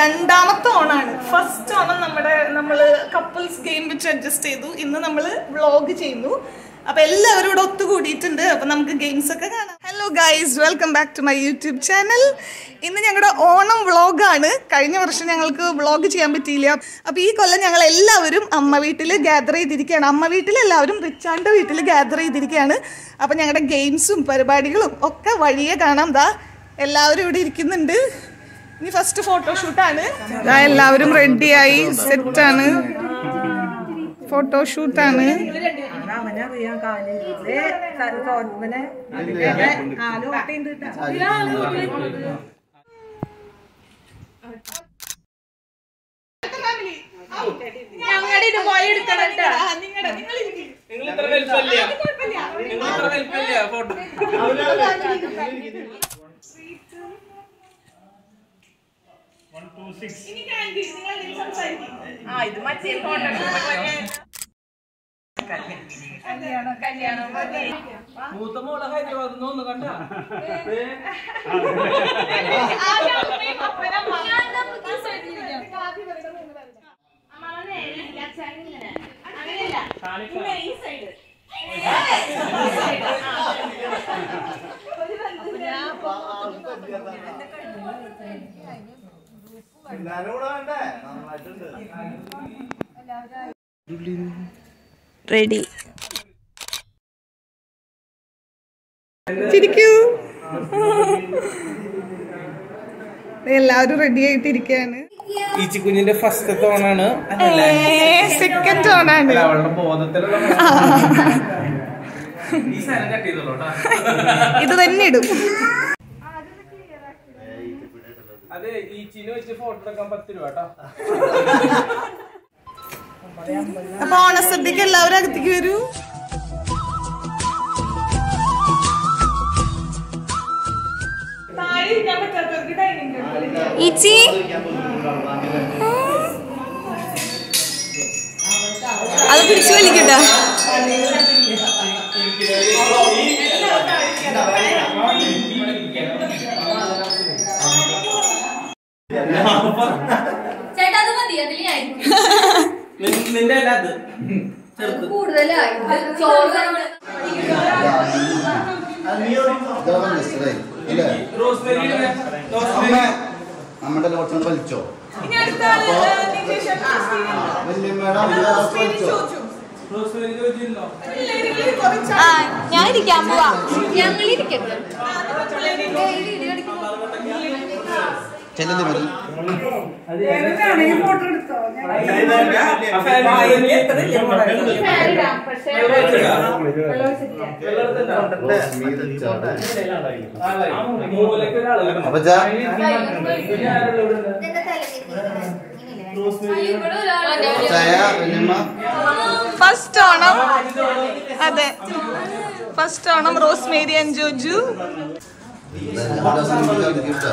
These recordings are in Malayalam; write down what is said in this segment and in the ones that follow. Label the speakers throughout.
Speaker 1: രണ്ടാമത്തെ ഓണാണ് ഫസ്റ്റ് ഓണം നമ്മുടെ നമ്മൾ കപ്പിൾസ് ഗെയിം വെച്ച് അഡ്ജസ്റ്റ് ചെയ്തു ഇന്ന് നമ്മൾ വ്ളോഗ് ചെയ്യുന്നു അപ്പൊ എല്ലാവരും ഇവിടെ ഒത്തുകൂടിയിട്ടുണ്ട് അപ്പൊ നമുക്ക് ഗെയിംസ് ഒക്കെ കാണാം hello guys welcome back to my YouTube channel ഇന്ന് ഞങ്ങളുടെ ഓണം വ്ളോഗാണ് കഴിഞ്ഞ വർഷം ഞങ്ങൾക്ക് വ്ളോഗ് ചെയ്യാൻ പറ്റിയില്ല അപ്പൊ ഈ കൊല്ലം ഞങ്ങൾ എല്ലാവരും അമ്മ വീട്ടിൽ ഗ്യാദർ ചെയ്തിരിക്കുകയാണ് അമ്മ വീട്ടിൽ എല്ലാവരും റിച്ചാൻ്റെ വീട്ടിൽ ഗ്യാദർ ചെയ്തിരിക്കുകയാണ് അപ്പൊ ഞങ്ങളുടെ ഗെയിംസും പരിപാടികളും ഒക്കെ വഴിയെ കാണാം ദാ എല്ലാവരും ഇവിടെ ഇരിക്കുന്നുണ്ട് ഇനി ഫസ്റ്റ് ഫോട്ടോഷൂട്ടാണ് എല്ലാവരും റെഡിയായി സെറ്റാണ് ഫോട്ടോഷൂട്ടാണ്
Speaker 2: അവനറിയാം കാലിലെ തോന്നനെ ആല് ഓട്ടയുണ്ട്
Speaker 1: ഞങ്ങളുടെ ഇത് പോയി എടുക്കണം
Speaker 3: നിങ്ങൾ ഇത്ര വലിപ്പമില്ല നിങ്ങൾ ഇത്ര വലിപ്പമില്ല ഫോട്ടോ
Speaker 2: ആ ഇത് മറ്റേ ഫോട്ടോ കല്യാണം കല്യാണം
Speaker 3: മൂത്ത മോളെ ഹൈദരാബാദ് നിന്ന് ഒന്ന് കണ്ട
Speaker 1: റെഡി ചിരിക്കൂ എല്ലാവരും റെഡി ആയിട്ടിരിക്കുകയാണ്
Speaker 3: ഈച്ചി കുഞ്ഞിന്റെ ഫസ്റ്റ് തോണാണ്
Speaker 1: സെക്കൻഡ് ഓണാണ്
Speaker 3: അവളുടെ ബോധത്തിലുള്ള ഈ സാധനം കട്ട് ചെയ്തോളൂ ട്ടാ.
Speaker 1: ഇത് തന്നെ ഇടും
Speaker 3: അതെ ഈച്ചിനെ വെച്ച് ഫോട്ടോ എടുക്കാൻ പത്ത് രൂപ കേട്ടോ
Speaker 1: അപ്പൊ ഓണസദ്യക്ക് എല്ലാവരും അകത്തേക്ക് വരൂ
Speaker 4: ഇച്ചി അത് പിടിച്ചു വലിക്കട്ടാ ചേട്ടാ അത് മതി അതിലായിരിക്കും
Speaker 3: നി- നിന്റെ അല്ല അത് ചെറുത്
Speaker 4: കൂടുതലായി ചോറ് നമ്മള്
Speaker 3: റോസ്മേരി ഇടുന്നെ. റോസ്മേരി
Speaker 5: നമ്മുടെ കുറച്ചും വലിച്ചോ
Speaker 1: ഇനി അടുത്ത ആള് നികേഷ്
Speaker 5: വല്യമ്മയുടെ അമ്മ വലിച്ചോ
Speaker 3: റോസ്മേരി ചോദിച്ചിരുന്നോ
Speaker 1: കുറച്ച്
Speaker 4: ആ ഞാൻ ഇരിക്കാൻ പോവാ ഞങ്ങൾ ഇരിക്കട്ടെ
Speaker 5: ചെല്ലുന്നു മതി
Speaker 2: ഫോട്ടോ എടുത്തോ
Speaker 3: ആ ഫാൻ മൂലക്ക് ഒരാള്
Speaker 5: അപ്പൊ ജാ. ചായ വല്യമ്മ
Speaker 1: ഫസ്റ്റ് ഓണം അതെ first Onam Rose Mary and Joju
Speaker 5: ഗിഫ്റ്റാ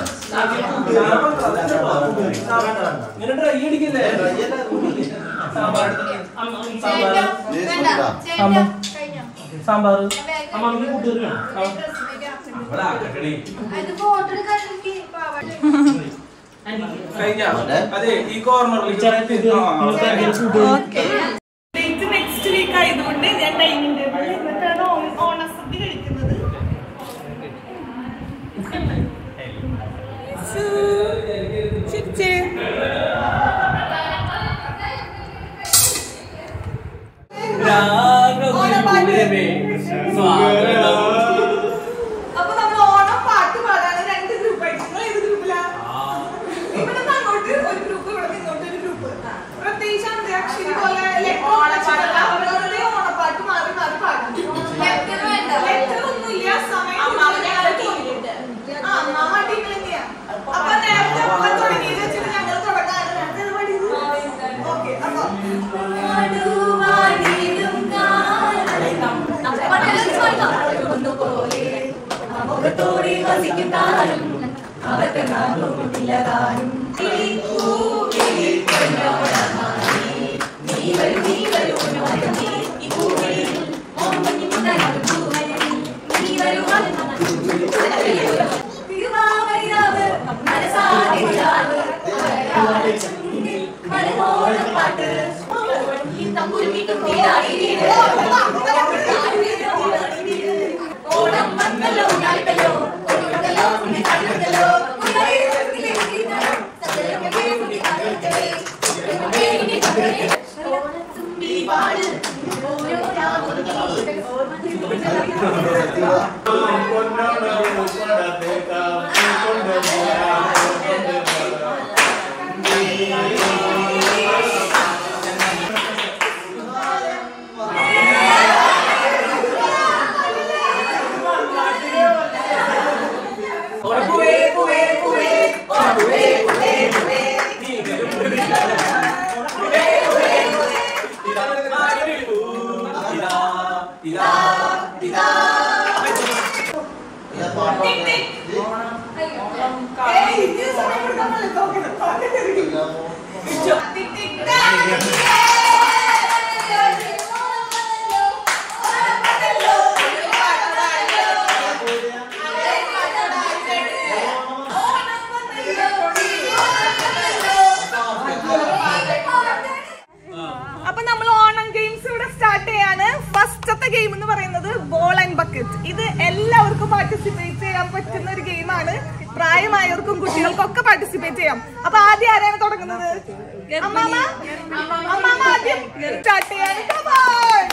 Speaker 3: ഇങ്ങനെ ഡ്രൈ അടിക്കില്ലേ സാമ്പാർ അമ്മക്ക് കൂട്ടുകറി കഴിഞ്ഞ അതെ ഈ കോർണറിലേക്ക്
Speaker 1: ഓക്കെ ഡേറ്റ് നെക്സ്റ്റ് വീക്ക് ആയതുകൊണ്ട് ഞാൻ ഡൈനിങ് ടേബിളിൽ എന്നിട്ടാണ് ഓ- ഓണസദ്യ കഴിക്കുന്നത് ചിരിച്ചേ. അപ്പൊ നമ്മൾ ഓണം പാട്ട് പാടാണ് രണ്ട് ഗ്രൂപ്പായിട്ട് നിങ്ങൾ ഏത് ഗ്രൂപ്പിലാ ഇവിടെ നിന്ന് അങ്ങോട്ട് ഒരു ഗ്രൂപ്പ് ഇവിടെ നിന്ന് ഇങ്ങോട്ട് ഒരു ഗ്രൂപ്പ് പ്രത്യേകിച്ച് അന്ത്യാക്ഷരി പോലെ ഓണപ്പാട്ടല്ല അവരവരുടെ ഓണപ്പാട്ട് മാറി മാറി പാടും ലെറ്റർ ഒന്നുമില്ല സമയം ആ അമ്മാവ ടീമിൽ തന്നെയാ അപ്പൊ നേരത്തെ അപ്പോൾ തുടങ്ങിയത് വെച്ചിട്ട് ഞങ്ങൾ തുടങ്ങാറ് നേരത്തെ ഇത് പാടിയത് ഓക്കെ അപ്പൊ
Speaker 4: തിരുവാവരിരാവ് മനസാ
Speaker 1: അപ്പൊ നമ്മൾ ഓണം ഗെയിംസ് ഇവിടെ സ്റ്റാർട്ട് ചെയ്യാണ് ഫസ്റ്റത്തെ ഗെയിം എന്ന് പറയുന്നത് ബോൾ ആൻഡ് ബക്കറ്റ് ഇത് എല്ലാവർക്കും പാർട്ടിസിപ്പേറ്റ് ചെയ്യാൻ പറ്റുന്ന ഒരു ഗെയിമാണ് പ്രായമായവർക്കും കുട്ടികൾക്കും ഒക്കെ പാർട്ടിസിപ്പേറ്റ് ചെയ്യാം അപ്പൊ ആദ്യം ആരാണ് തുടങ്ങുന്നത് അമ്മാമ അമ്മാമ ആദ്യം സ്റ്റാർട്ട് ചെയ്യാണ് Come on.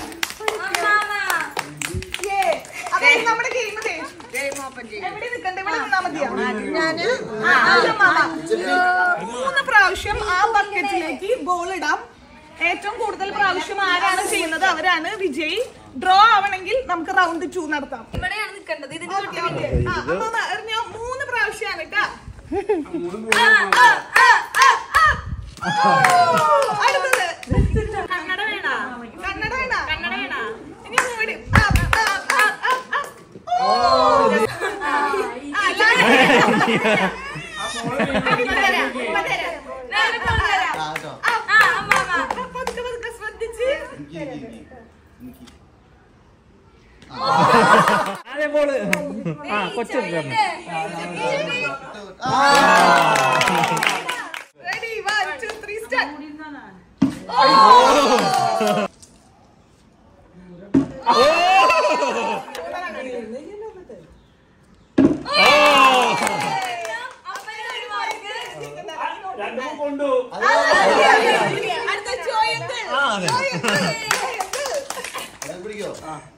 Speaker 1: Yeah. അപ്പൊ ഇത് നമ്മുടെ ഗെയിം എവിടെ നിൽക്കണ്ടേ ഇവിടെ നിന്നാ മതിയോ ആ, ആദ്യം അമ്മാമ. മൂന്ന് പ്രാവശ്യം ആ ബക്കറ്റിലേക്ക് ബോൾ ഇടാം ഏറ്റവും കൂടുതൽ പ്രാവശ്യം ആരാണ് ചെയ്യുന്നത് അവരാണ് വിജയി ഡ്രോ ആവണമെങ്കിൽ നമുക്ക് റൗണ്ട് ടു നടത്താം
Speaker 4: ഇവിടെയാണ് നിൽക്കേണ്ടത് ഇതിന്
Speaker 1: ഓക്കേ, ഓക്കേ. ആ, അമ്മാമ, എറിഞ്ഞോ മൂന്ന് പ്രാവശ്യമാണ് കേട്ടാ അടുത്തത്
Speaker 4: കണ്ണട വേണ
Speaker 1: കന്നഡ വേണ
Speaker 4: കണ്ണട വേണ
Speaker 1: ഇനി മൂടി ആ, ആ, ആ, ആ, ആ. ഓ. ആ, last. ഇപ്പത്തരാം, ഇപ്പത്തരാം.
Speaker 4: നേരെ പോലെ തരാം.
Speaker 5: ആ, കേട്ടോ.
Speaker 1: ആ,
Speaker 4: ആ അമ്മാമ
Speaker 1: ആ, പതുക്കെ, പതുക്കെ ശ്രദ്ധിച്ച്
Speaker 5: എനിക്ക് എനിക്ക് എനിക്ക് എനിക്ക്
Speaker 1: ready one two three start
Speaker 3: രണ്ടും കൊണ്ടു
Speaker 1: അടുത്ത ചോയന്ത്
Speaker 5: അത് പിടിക്കോ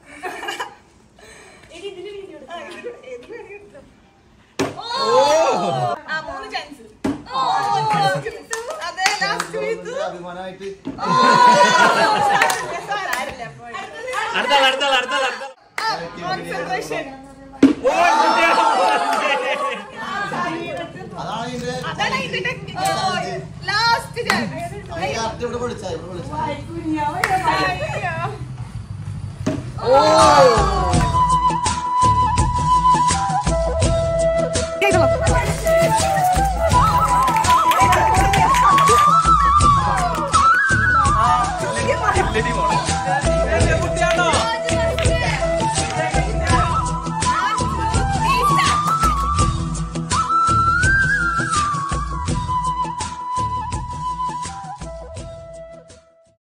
Speaker 1: ആ മൂന്ന് ചാൻസ് അതെ ലാസ്റ്റ് വീത്തു
Speaker 5: അഭിമാനമായിട്ട്
Speaker 3: അടുത്താൾ അടുത്താൾ അടുത്താൾ അടുത്താൾ
Speaker 1: കോൺസെൻട്രേഷൻ
Speaker 5: അതാണ് ഇതിന്റെ
Speaker 1: അതാണ് ഇതിന്റെ ടെക്നിക്ക് ലാസ്റ്റ് ചാൻസ്
Speaker 5: കറക്റ്റ് ഇവിടെ വിളിച്ചാ ഇവിടെ വിളിച്ചാ
Speaker 1: ഓ